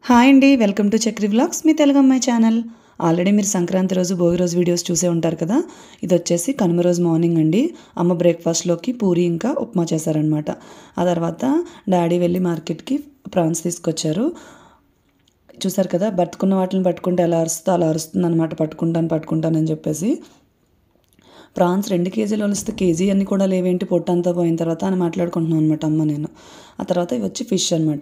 hi అండి welcome to Chakri vlogs మీ తెలుగు అమ్మాయి ఛానల్ ఆల్రెడీ మీరు సంక్రాంతి రోజు భోగి రోజు వీడియోస్ చూసే ఉంటారు కదా ఇది వచ్చేసి కనుమ రోజు మార్నింగ్ అండి అమ్మ బ్రేక్ఫాస్ట్లోకి పూరి ఇంకా ఉప్మా చేశారనమాట ఆ తర్వాత డాడీ వెళ్ళి మార్కెట్కి ప్రాన్స్ తీసుకొచ్చారు చూసారు కదా బతుకున్న వాటిని పట్టుకుంటే ఎలా అరుస్తుందో అలా అరుస్తుంది అనమాట పట్టుకుంటాను పట్టుకుంటానని చెప్పేసి ప్రాన్స్ రెండు కేజీలు వలిస్తే కేజీ అన్ని కూడా లేవేంటి పొట్టంతా పోయిన తర్వాత అని మాట్లాడుకుంటున్నాను అనమాట అమ్మ నేను ఆ తర్వాత ఇవి వచ్చి ఫిష్ అనమాట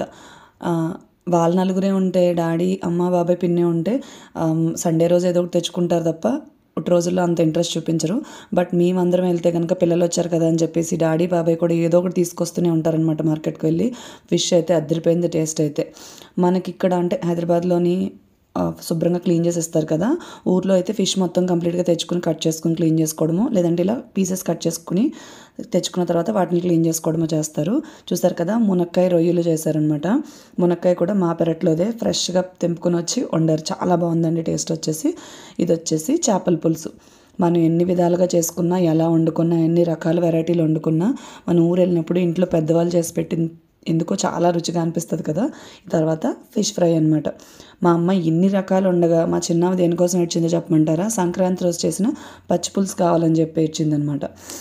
వాళ్ళ నలుగురే ఉంటే డాడీ అమ్మ బాబాయ్ పిన్నే ఉంటే సండే రోజు ఏదో ఒకటి తెచ్చుకుంటారు తప్ప ఒకటి రోజుల్లో అంత ఇంట్రెస్ట్ చూపించరు బట్ మేమందరం వెళ్తే కనుక పిల్లలు వచ్చారు కదా అని చెప్పేసి డాడీ బాబాయ్ కూడా ఏదో ఒకటి తీసుకొస్తూనే ఉంటారనమాట మార్కెట్కి వెళ్ళి ఫిష్ అయితే అద్దరిపోయింది టేస్ట్ అయితే మనకి ఇక్కడ అంటే హైదరాబాద్లోని ఆ, శుభ్రంగా క్లీన్ చేసేస్తారు కదా ఊర్లో అయితే ఫిష్ మొత్తం కంప్లీట్గా తెచ్చుకుని కట్ చేసుకుని క్లీన్ చేసుకోవడము లేదంటే ఇలా పీసెస్ కట్ చేసుకుని తెచ్చుకున్న తర్వాత వాటిని క్లీన్ చేసుకోవడము చేస్తారు చూసారు కదా మునక్కాయ రొయ్యలు చేశారనమాట మునక్కాయ కూడా మా పెరట్లోదే ఫ్రెష్గా తెంపుకొని వచ్చి వండారు చాలా బాగుందండి టేస్ట్ వచ్చేసి ఇది వచ్చేసి చేపల పులుసు మనం ఎన్ని విధాలుగా చేసుకున్నా ఎలా వండుకున్నా ఎన్ని రకాల వెరైటీలు వండుకున్నా మన ఊరు వెళ్ళినప్పుడు ఇంట్లో పెద్దవాళ్ళు చేసి పెట్టిన ఎందుకో చాలా రుచిగా అనిపిస్తుంది కదా తర్వాత ఫిష్ ఫ్రై అనమాట మా అమ్మ ఇన్ని రకాలు ఉండగా మా చిన్నవి దేనికోసం ఇచ్చిందో చెప్పమంటారా సంక్రాంతి రోజు చేసిన పచ్చి పులుసు కావాలని చెప్పి ఇచ్చిందనమాట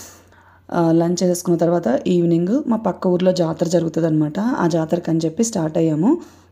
లంచ్ చేసుకున్న తర్వాత ఈవినింగ్ మా పక్క ఊర్లో జాతర జరుగుతుంది అనమాట ఆ జాతరకి అని చెప్పి స్టార్ట్ అయ్యాము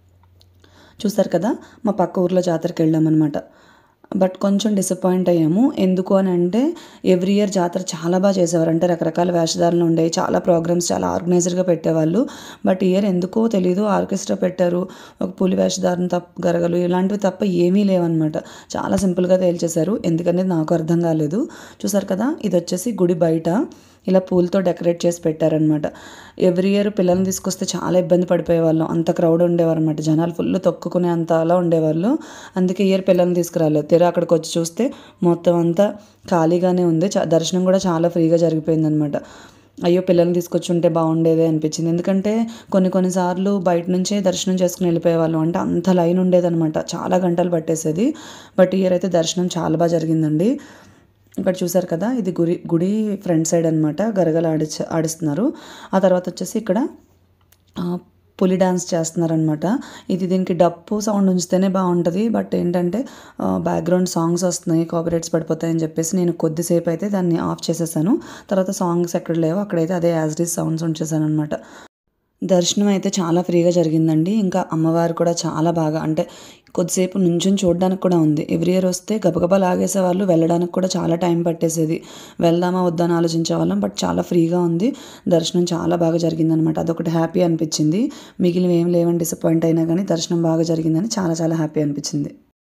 చూసారు కదా మా పక్క ఊర్లో జాతరకి వెళ్ళామన్నమాట బట్ కొంచెం డిసప్పాయింట్ అయ్యాము ఎందుకు అని అంటే ఎవ్రీ ఇయర్ జాతర చాలా బాగా చేసేవారు అంటే రకరకాల వేషధారణలు ఉండేవి చాలా ప్రోగ్రామ్స్ చాలా ఆర్గనైజర్గా పెట్టేవాళ్ళు బట్ ఇయర్ ఎందుకో తెలీదు ఆర్కెస్ట్రా పెట్టారు ఒక పులి వేషధారణ తప్ప గరగలు ఇలాంటివి తప్ప ఏమీ లేవన్నమాట చాలా సింపుల్గా తేల్చేశారు ఎందుకనేది నాకు అర్థం కాలేదు చూసారు కదా ఇది వచ్చేసి గుడి బయట ఇలా పూలతో డెకరేట్ చేసి పెట్టారనమాట ఎవ్రీ ఇయర్ పిల్లల్ని తీసుకొస్తే చాలా ఇబ్బంది పడిపోయేవాళ్ళం అంత క్రౌడ్ ఉండేవారు అనమాట జనాలు ఫుల్ తొక్కుకునే అంత అలా ఉండేవాళ్ళు అందుకే ఇయర్ పిల్లల్ని తీసుకురాలేదు తీరా అక్కడికి వచ్చి చూస్తే మొత్తం అంతా ఖాళీగానే ఉంది చ- దర్శనం కూడా చాలా ఫ్రీగా జరిగిపోయిందనమాట అయ్యో పిల్లల్ని తీసుకొచ్చి ఉంటే బాగుండేదే అనిపించింది ఎందుకంటే కొన్ని కొన్నిసార్లు బయట నుంచే దర్శనం చేసుకుని వెళ్ళిపోయేవాళ్ళం అంటే అంత లైన్ ఉండేదన్నమాట చాలా గంటలు పట్టేసేది బట్ ఇయర్ అయితే దర్శనం చాలా బాగా జరిగిందండి ఇక్కడ చూసారు కదా ఇది గుడి గుడి ఫ్రంట్ సైడ్ అనమాట గరగలు ఆడిచ ఆడిస్తున్నారు ఆ తర్వాత వచ్చేసి ఇక్కడ ఆ, పులి డ్యాన్స్ చేస్తున్నారనమాట ఇది దీనికి డప్పు సౌండ్ ఉంచితేనే బాగుంటుంది బట్ ఏంటంటే బ్యాక్గ్రౌండ్ సాంగ్స్ వస్తున్నాయి కాపీరైట్స్ పడిపోతాయని చెప్పేసి నేను కొద్దిసేపు అయితే దాన్ని ఆఫ్ చేసేసాను తర్వాత సాంగ్స్ ఎక్కడ లేవో అక్కడైతే అదే యాజ్ డీస్ సౌండ్స్ ఉంచేసాను అనమాట దర్శనం అయితే చాలా ఫ్రీగా జరిగిందండి ఇంకా అమ్మవారు కూడా చాలా బాగా అంటే కొద్దిసేపు నుంచుని చూడడానికి కూడా ఉంది ఎవ్రీ ఇయర్ వస్తే గబగబా లాగేసే వాళ్ళు వెళ్ళడానికి కూడా చాలా టైం పట్టేసేది వెళ్దామా వద్దా అని ఆలోచించే వాళ్ళం బట్ చాలా ఫ్రీగా ఉంది దర్శనం చాలా బాగా జరిగిందనమాట అదొకటి హ్యాపీ అనిపించింది మిగిలిన ఏం లేవని డిసప్పాయింట్ అయినా కానీ దర్శనం బాగా జరిగిందని చాలా చాలా హ్యాపీ అనిపించింది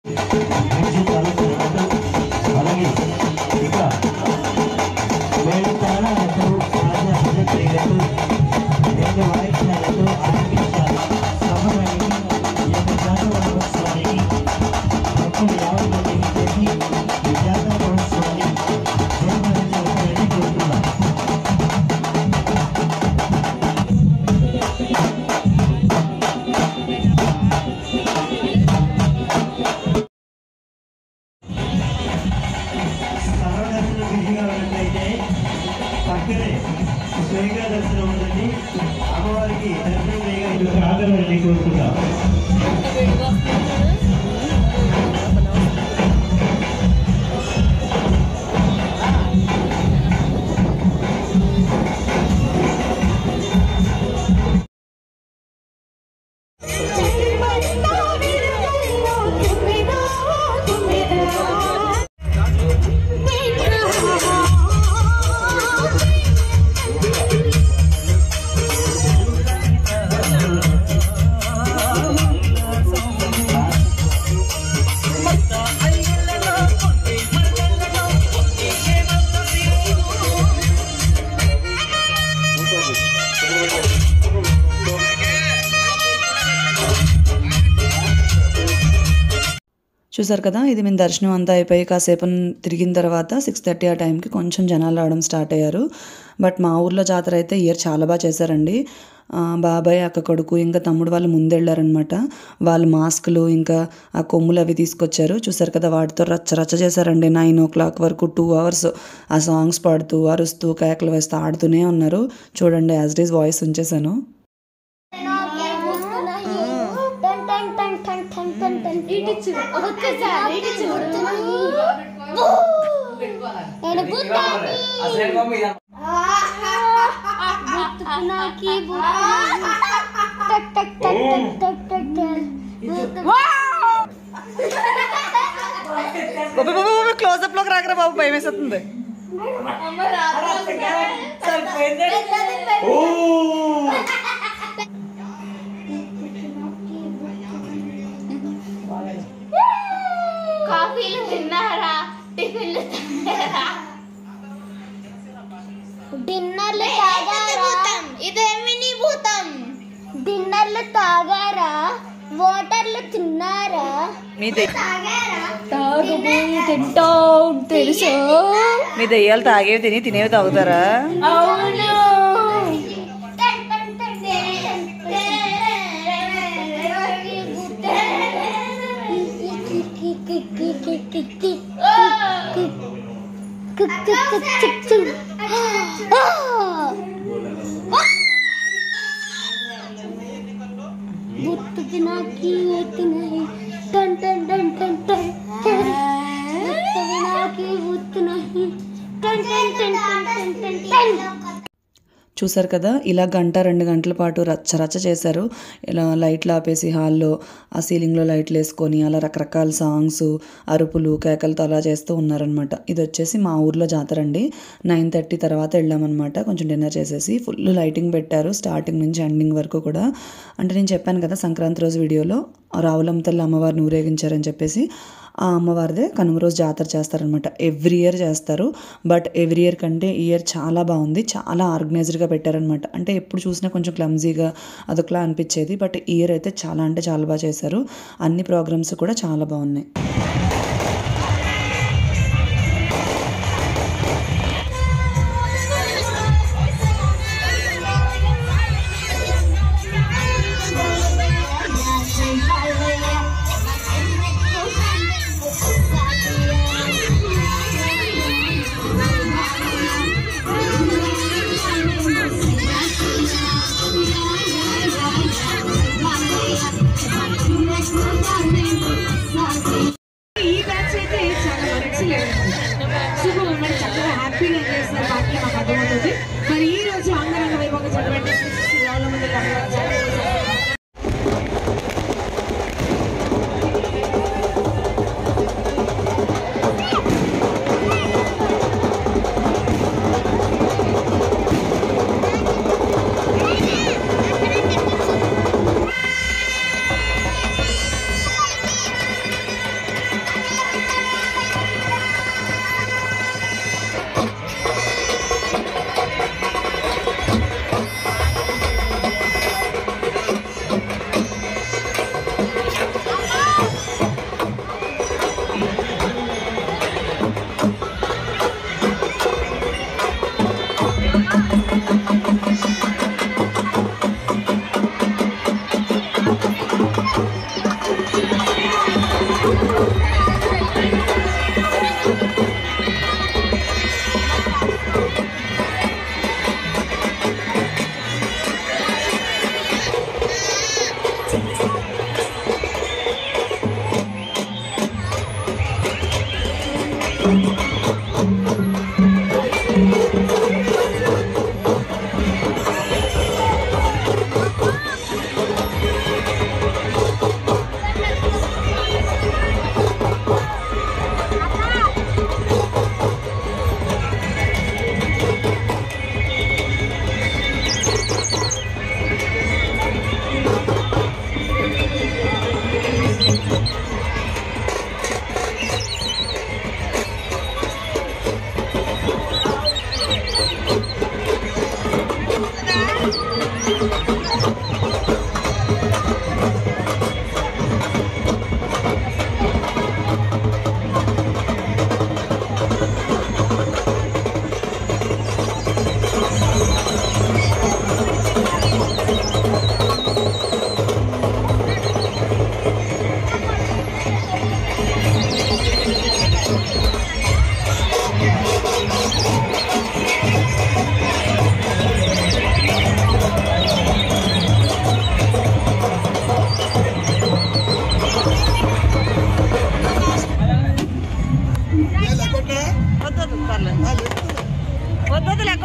అలాగే ఇంకా వేడు తాళాలతో రాజ హజత్రీలతో రెండు వాయిద్యాలతో ఆరంభించారు సభలని ఈ యొక్క జాతర మహోత్సవానికి భక్తులు యాభై మందిని చేసి ఈ జాతర మహోత్సవాన్ని జయప్రదించాలని కోరుతున్నాను సర్వదర్శనం బిజీగా ఉన్నట్లయితే పక్కనే స్వయంగా దర్శనం ఉందండి అమ్మవారికి దర్శనం చేయగా ఇందులో ఆదరణ కోరుకుంటాం చూసారు కదా ఇది మేము దర్శనం అంతా అయిపోయి కాసేపు తిరిగిన తర్వాత సిక్స్ థర్టీ ఆ టైంకి కొంచెం జనాలు రావడం స్టార్ట్ అయ్యారు బట్ మా ఊర్లో జాతర అయితే ఇయర్ చాలా బాగా చేశారండి ఆ, బాబాయ్ అక్క కొడుకు ఇంకా తమ్ముడు వాళ్ళు ముందెళ్ళారనమాట వాళ్ళు మాస్కులు ఇంకా ఆ కొమ్ములు అవి తీసుకొచ్చారు చూసారు కదా వాటితో రచ్చ రచ్చ చేశారండి నైన్ ఓ క్లాక్ వరకు టూ అవర్స్ ఆ సాంగ్స్ పాడుతూ అరుస్తూ కేకలు వేస్తూ ఆడుతూనే ఉన్నారు చూడండి యాజ్ డీస్ వాయిస్ ఉంచేసాను టన్ టన్ టన్ ఇటు చూడు ఒక్కసారి ఇటు చూడు నేను బుద్ధాని బుద్ధునాకి టక్ టక్ టక్ టక్ టక్ టక్ క్లోజప్ లోకి రాకరా బాబు భయం వేస్తుంది ఓ కాఫీలు తిన్నారా టిఫిన్లు తిన్నారా డిన్నర్లు తాగారా ఇదేమి నీ భూతం డిన్నర్లు తాగారా వాటర్లు తిన్నారా మీ దె- తాగబోయి తింటాం తెలుసా మీ దెయ్యాలు తాగేవి తిని తినేవి తాగుతారా అవును बुत बिना की होती नहीं टन टन टन टन टन बुत बिना की बुत नहीं टन टन टन टन टन टन टन చూసారు కదా ఇలా గంట రెండు గంటల పాటు రచ్చ రచ్చ చేశారు ఇలా లైట్లు ఆపేసి హాల్లో ఆ సీలింగ్లో లైట్లు వేసుకొని అలా రకరకాల సాంగ్స్ అరుపులు కేకలతో అలా చేస్తూ ఉన్నారనమాట ఇది వచ్చేసి మా ఊర్లో జాతర అండి నైన్ థర్టీ తర్వాత వెళ్ళామన్నమాట కొంచెం డిన్నర్ చేసేసి ఫుల్ లైటింగ్ పెట్టారు స్టార్టింగ్ నుంచి ఎండింగ్ వరకు కూడా అంటే నేను చెప్పాను కదా సంక్రాంతి రోజు వీడియోలో రావులమ్మ తల్లి అమ్మవారిని ఊరేగించారని చెప్పేసి ఆ అమ్మవారిదే కనుమ రోజు జాతర చేస్తారనమాట ఎవ్రీ ఇయర్ చేస్తారు బట్ ఎవ్రీ ఇయర్ కంటే ఈ ఇయర్ చాలా బాగుంది చాలా ఆర్గనైజ్డ్గా పెట్టారనమాట అంటే ఎప్పుడు చూసినా కొంచెం క్లమ్జీగా అదొకలా అనిపించేది బట్ ఈ ఇయర్ అయితే చాలా అంటే చాలా బాగా చేశారు అన్ని ప్రోగ్రామ్స్ కూడా చాలా బాగున్నాయి ఈ బ్యాచ్ అయితే చాలా మంచి సూపర్ మూమెంట్ చక్కగా హ్యాపీగా చేస్తారు పార్టీ మాకు అర్థమవుతుంది మరి ఈ రోజు అంగరంగ వైభవంగా జరిగినటువంటి శ్రీరాముల మందిర అమ్మవారి జాతర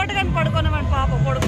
కొట్టగానే పడుకోనమండి పాప పడుకో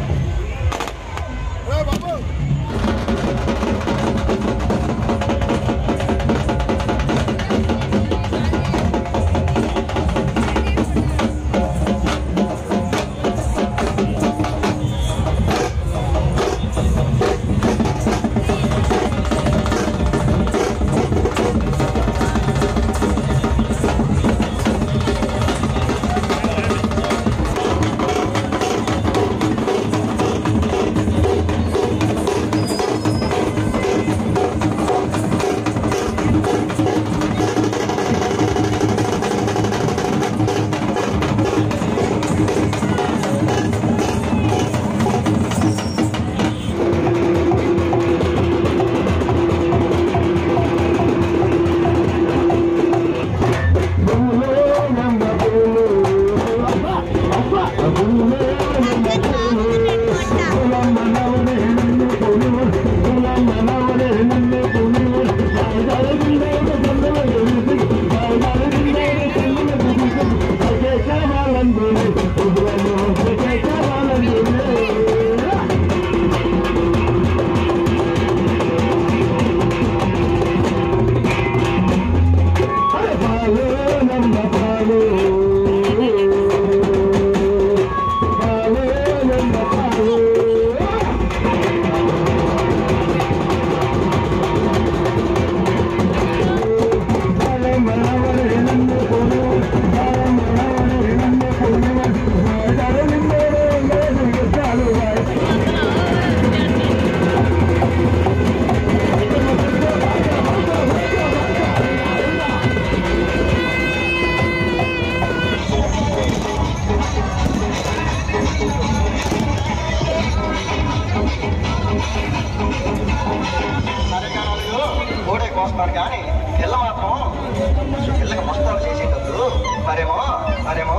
ఓడే కోస్తున్నారు కానీ పిల్ల మాత్రం పిల్లకి మస్తాలు చేసేటప్పుడు మరేమో మరేమో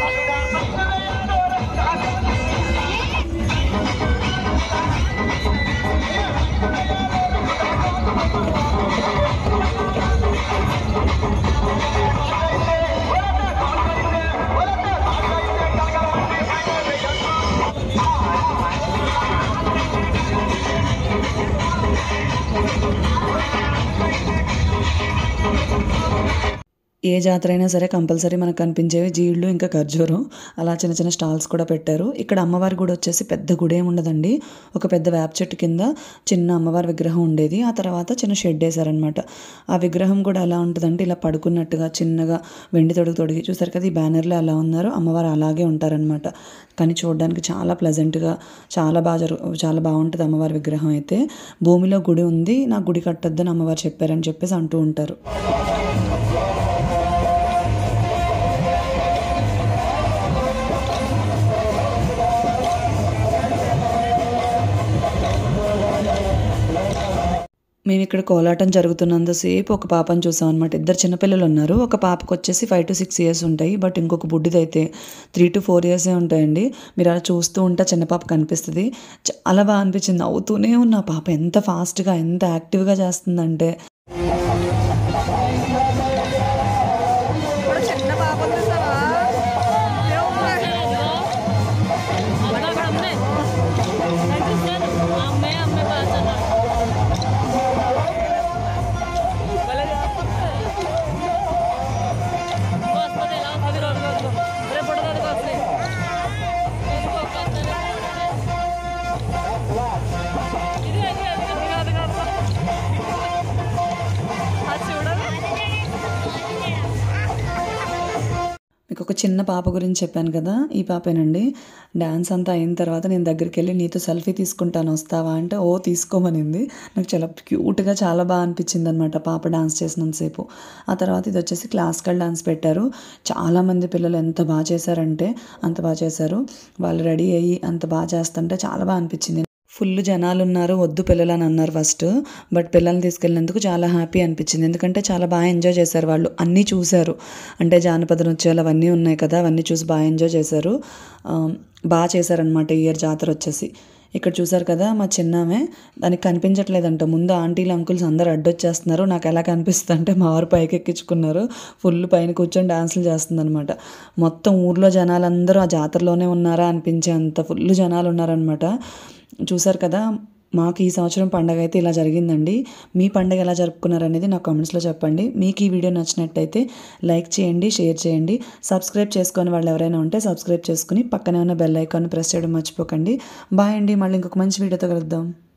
ఏ జాతర అయినా సరే కంపల్సరీ మనకు కనిపించేవి జీళ్ళు ఇంకా ఖర్జూరం అలా చిన్న చిన్న స్టాల్స్ కూడా పెట్టారు ఇక్కడ అమ్మవారి గుడి వచ్చేసి పెద్ద గుడి ఏమి ఉండదండి ఒక పెద్ద వేప చెట్టు కింద చిన్న అమ్మవారి విగ్రహం ఉండేది ఆ తర్వాత చిన్న షెడ్ వేశారనమాట ఆ విగ్రహం కూడా ఎలా ఉంటుందంటే ఇలా పడుకున్నట్టుగా చిన్నగా వెండి తొడుగు తొడిగి చూసారు కదా ఈ బ్యానర్లో ఎలా ఉన్నారు అమ్మవారు అలాగే ఉంటారనమాట కానీ చూడడానికి చాలా ప్లెజెంట్గా చాలా బాగా జరుగు చాలా బాగుంటుంది అమ్మవారి విగ్రహం అయితే భూమిలో గుడి ఉంది నా గుడి కట్టొద్దని అమ్మవారు చెప్పారని చెప్పేసి అంటూ ఉంటారు మేము ఇక్కడ కోలాటం జరుగుతున్నంతసేపు ఒక పాపను చూసాం అనమాట ఇద్దరు చిన్నపిల్లలు ఉన్నారు ఒక పాపకు వచ్చేసి ఫైవ్ టు సిక్స్ ఇయర్స్ ఉంటాయి బట్ ఇంకొక బుడ్డిదైతే త్రీ టు ఫోర్ ఇయర్సే ఉంటాయండి మీరు అలా చూస్తూ ఉంటే చిన్న పాప కనిపిస్తుంది చాలా బాగా అనిపించింది అవుతూనే ఉన్న ఆ పాప ఎంత ఫాస్ట్గా ఎంత యాక్టివ్గా చేస్తుందంటే ఇప్పుడు చిన్న పాప చూసావా మీకు ఒక చిన్న పాప గురించి చెప్పాను కదా ఈ పాపేనండి డ్యాన్స్ అంతా అయిన తర్వాత నేను దగ్గరికి వెళ్ళి నీతో సెల్ఫీ తీసుకుంటాను వస్తావా అంటే ఓ తీసుకోమనింది నాకు చాలా క్యూట్గా చాలా బాగా అనిపించింది అనమాట పాప డాన్స్ చేసినంతసేపు ఆ తర్వాత ఇది వచ్చేసి క్లాసికల్ డాన్స్ పెట్టారు చాలామంది పిల్లలు ఎంత బాగా చేశారంటే అంత బాగా చేశారు వాళ్ళు రెడీ అయ్యి అంత బాగా చేస్తుంటే చాలా బాగా అనిపించింది ఫుల్ జనాలు ఉన్నారు వద్దు పిల్లలు అని అన్నారు ఫస్ట్ బట్ పిల్లల్ని తీసుకెళ్ళినందుకు చాలా హ్యాపీ అనిపించింది ఎందుకంటే చాలా బాగా ఎంజాయ్ చేశారు వాళ్ళు అన్నీ చూశారు అంటే జానపద నృత్యాలు అవన్నీ ఉన్నాయి కదా అవన్నీ చూసి బాగా ఎంజాయ్ చేశారు ఆ, బాగా చేశారనమాట ఈ ఇయర్ జాతర వచ్చేసి ఇక్కడ చూసారు కదా మా చిన్నామె దానికి కనిపించట్లేదంట ముందు ఆంటీలు అంకుల్స్ అందరూ అడ్డొచ్చేస్తున్నారు నాకు ఎలా కనిపిస్తుంది అంటే మా వారు పైకి ఎక్కించుకున్నారు ఫుల్ పైన కూర్చొని డాన్సులు చేస్తుందన్నమాట మొత్తం ఊర్లో జనాలందరూ ఆ జాతరలోనే ఉన్నారా అనిపించే అంత ఫుల్ జనాలు ఉన్నారనమాట చూసారు కదా మాకు ఈ సంవత్సరం పండగ అయితే ఇలా జరిగిందండి మీ పండగ ఎలా జరుపుకున్నారనేది నాకు కామెంట్స్లో చెప్పండి మీకు ఈ వీడియో నచ్చినట్టయితే లైక్ చేయండి షేర్ చేయండి సబ్స్క్రైబ్ చేసుకొని వాళ్ళు ఎవరైనా ఉంటే సబ్స్క్రైబ్ చేసుకుని పక్కనే ఉన్న బెల్ ఐకాన్ ప్రెస్ చేయడం మర్చిపోకండి బాయ్ అండి మళ్ళీ ఇంకొక మంచి వీడియోతో కలుద్దాం